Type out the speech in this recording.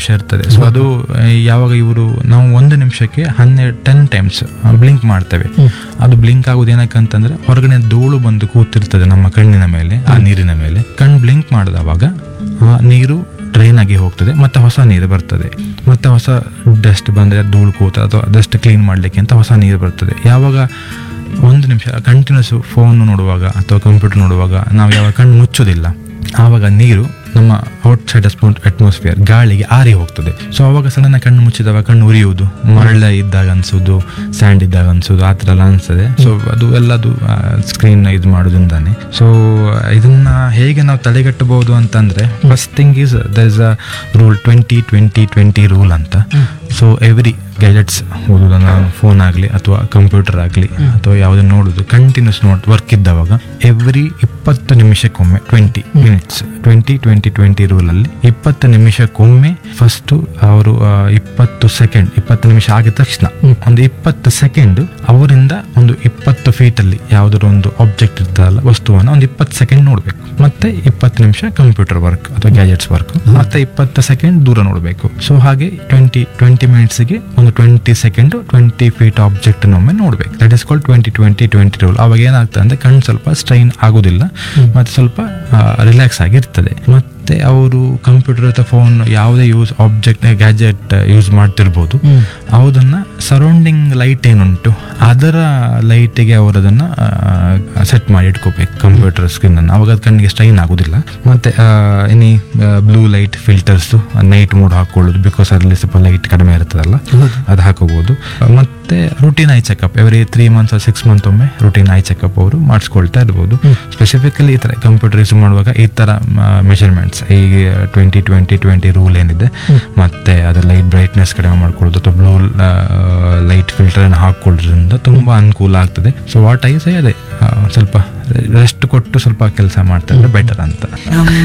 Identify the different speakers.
Speaker 1: ನಿಮಿಷ ಇರ್ತದೆ ಸೊ ಅದು ಆ, ಯಾವಾಗ ಇವರು ನಾವು ಒಂದು ನಿಮಿಷಕ್ಕೆ ಹನ್ನೆರಡು ಟೆನ್ ಟೈಮ್ಸ್ ಬ್ಲಿಂಕ್ ಮಾಡ್ತೇವೆ ಅದು ಬ್ಲಿಂಕ್ ಆಗೋದು ಏನಕ್ಕೆ ಅಂತಂದ್ರೆ ಹೊರಗಡೆ ಧೂಳು ಬಂದು ಕೂತಿರ್ತದೆ ನಮ್ಮ ಕಣ್ಣಿನ ಮೇಲೆ ಆ ನೀರಿನ ಮೇಲೆ ಕಣ್ಣು ಬ್ಲಿಂಕ್ ಮಾಡಿದವಾಗ ಆ ನೀರು ಡ್ರೈನ್ ಆಗಿ ಹೋಗ್ತದೆ ಮತ್ತೆ ಹೊಸ ನೀರು ಬರ್ತದೆ ಮತ್ತೆ ಹೊಸ ಡಸ್ಟ್ ಬಂದರೆ ಧೂಳು ಕೂತ ಅಥವಾ ಡಸ್ಟ್ ಕ್ಲೀನ್ ಮಾಡಲಿಕ್ಕೆ ಅಂತ ಹೊಸ ನೀರು ಬರ್ತದೆ ಯಾವಾಗ ಒಂದು ನಿಮಿಷ ಕಂಟಿನ್ಯೂಸ್ ಫೋನ್ ನೋಡುವಾಗ ಅಥವಾ ಕಂಪ್ಯೂಟರ್ ನೋಡುವಾಗ ನಾವು ಯಾವಾಗ ಕಣ್ಣು ಮುಚ್ಚೋದಿಲ್ಲ ಆವಾಗ ನೀರು ನಮ್ಮ ಔಟ್ಸೈಡ್ ಅಟ್ಮಾಸ್ಫಿಯರ್ ಗಾಳಿಗೆ ಆರಿ ಹೋಗ್ತದೆ ಸೊ ಅವಾಗ ಸಡನ್ ಕಣ್ಣು ಮುಚ್ಚಿದವಾಗ ಕಣ್ಣು ಉರಿಯುವುದು ಮರಳ ಇದ್ದಾಗ ಅನ್ಸೋದು ಸ್ಯಾಂಡ್ ಇದ್ದಾಗ ಅನ್ಸೋದು ಆ ಥರ ಎಲ್ಲ ಅನ್ಸ್ತದೆ ಸೊ ಅದು ಎಲ್ಲದು ಸ್ಕ್ರೀನ್ ಇದು ಮಾಡೋದ್ರಿಂದಾನೆ ಸೊ ಇದನ್ನ ಹೇಗೆ ನಾವು ತಡೆಗಟ್ಟಬಹುದು ಅಂತಂದ್ರೆ first thing is there is a rule twenty twenty twenty rule ಅಂತ ಸೊ ಎವ್ರಿ ಗ್ಯಾಜೆಟ್ಸ್ ಓದೋದನ್ನ ಫೋನ್ ಆಗಲಿ ಅಥವಾ ಕಂಪ್ಯೂಟರ್ ಆಗಲಿ ಅಥವಾ ಯಾವುದನ್ನು ನೋಡೋದು ಕಂಟಿನ್ಯೂಸ್ ನೋಟ್ ವರ್ಕ್ ಇದ್ದವಾಗ ಎವ್ರಿ ಇಪ್ಪತ್ತು ನಿಮಿಷಕ್ಕೊಮ್ಮೆ twenty minutes twenty twenty twenty ರೂಲಲ್ಲಿ ಇಪ್ಪತ್ತು ನಿಮಿಷಕ್ಕೊಮ್ಮೆ ಫಸ್ಟು ಅವರು ಆ, ಇಪ್ಪತ್ತು ಸೆಕೆಂಡ್ ಇಪ್ಪತ್ತು ನಿಮಿಷ ಆಗಿದ ತಕ್ಷಣ ಒಂದು ಇಪ್ಪತ್ತು ಸೆಕೆಂಡ್ ಅವರಿಂದ ಒಂದು ಇಪ್ಪತ್ತು ಫೀಟಲ್ಲಿ ಯಾವುದಾದ್ರು ಒಂದು ಆಬ್ಜೆಕ್ಟ್ ಇರ್ತದಲ್ಲ ವಸ್ತುವನ್ನು ಒಂದು ಇಪ್ಪತ್ತು ಸೆಕೆಂಡ್ ನೋಡಬೇಕು ಮತ್ತೆ ಇಪ್ಪತ್ತು ನಿಮಿಷ ಕಂಪ್ಯೂಟರ್ ವರ್ಕ್ ಅಥವಾ ಗ್ಯಾಜೆಟ್ಸ್ ವರ್ಕ್ ಮತ್ತೆ ಇಪ್ಪತ್ತು ಸೆಕೆಂಡ್ ದೂರ ನೋಡಬೇಕು ಸೊ ಹಾಗೆ ಟ್ವೆಂಟಿ ಟ್ವೆಂಟಿ ಮಿನಿಟ್ಸ್ಗೆ ಒಂದು twenty second twenty feet object ಒಮ್ಮೆ ನೋಡ್ಬೇಕು that is called twenty twenty twenty rule ಅವಾಗ ಏನಾಗ್ತದೆ ಅಂದ್ರೆ ಕಣ್ಣು ಸ್ವಲ್ಪ ಸ್ಟ್ರೈನ್ ಆಗೋದಿಲ್ಲ ಮತ್ತೆ ಸ್ವಲ್ಪ ರಿಲ್ಯಾಕ್ಸ್ ಆಗಿರ್ತದೆ ಮತ್ತೆ ಅವರು ಕಂಪ್ಯೂಟರ್ ಅಥವಾ ಫೋನ್ ಯಾವುದೇ ಯೂಸ್ ಆಬ್ಜೆಕ್ಟ್ ಗ್ಯಾಜೆಟ್ ಯೂಸ್ ಮಾಡ್ತಿರ್ಬೋದು ಅದನ್ನ ಸರೌಂಡಿಂಗ್ ಲೈಟ್ ಏನುಂಟು ಅದರ ಲೈಟಿಗೆ ಅವರು ಅದನ್ನ ಸೆಟ್ ಮಾಡಿ ಇಟ್ಕೋಬೇಕು ಕಂಪ್ಯೂಟರ್ ಸ್ಕ್ರೀನ್ ಅನ್ನು ಅವಾಗ ಅದು ಕಣ್ಣಿಗೆ ಸ್ಟ್ರೈನ್ ಆಗೋದಿಲ್ಲ ಮತ್ತೆ any blue light filters night mode ಹಾಕೊಳ್ಳೋದು ಬಿಕಾಸ್ ಅದರಲ್ಲಿ ಸ್ವಲ್ಪ ಲೈಟ್ ಕಡಿಮೆ ಇರ್ತದಲ್ಲ ಅದು ಹಾಕೋಬಹುದು ಮತ್ತೆ routine eye checkup every three months six month ಒಮ್ಮೆ ರುಟೀನ್ ಐ ಚೆಕಪ್ ಅವರು ಮಾಡಿಸ್ಕೊಳ್ತಾ ಇರ್ಬೋದು ಸ್ಪೆಸಿಫಿಕಲಿ ಈ ತರ ಕಂಪ್ಯೂಟರ್ ಯೂಸ್ ಮಾಡುವಾಗ ಈ ತರ ಮೆಷರ್ಮೆಂಟ್ಸ್ ಈ ಟ್ವೆಂಟಿ ಟ್ವೆಂಟಿ ಟ್ವೆಂಟಿ ರೂಲ್ ಏನಿದೆ ಮತ್ತೆ ಅದರ ಲೈಟ್ ಬ್ರೈಟ್ನೆಸ್ ಕಡಿಮೆ ಮಾಡ್ಕೊಳ್ಳೋದು ಅಥವಾ ಬ್ಲೂ ಲೈಟ್ ಫಿಲ್ಟರ್ ಅನ್ನು ಹಾಕೊಳ್ಳೋದ್ರಿಂದ ತುಂಬಾ ಅನುಕೂಲ ಆಗ್ತದೆ ಸೊ ವಾಟ್ ಐ ಸೇ ಅದೇ ಆ, ಸ್ವಲ್ಪ ರೆಸ್ಟ್ ಕೊಟ್ಟು ಸ್ವಲ್ಪ ಕೆಲಸ ಮಾಡ್ತಾ ಇದ್ರೆ ಬೆಟರ್ ಅಂತ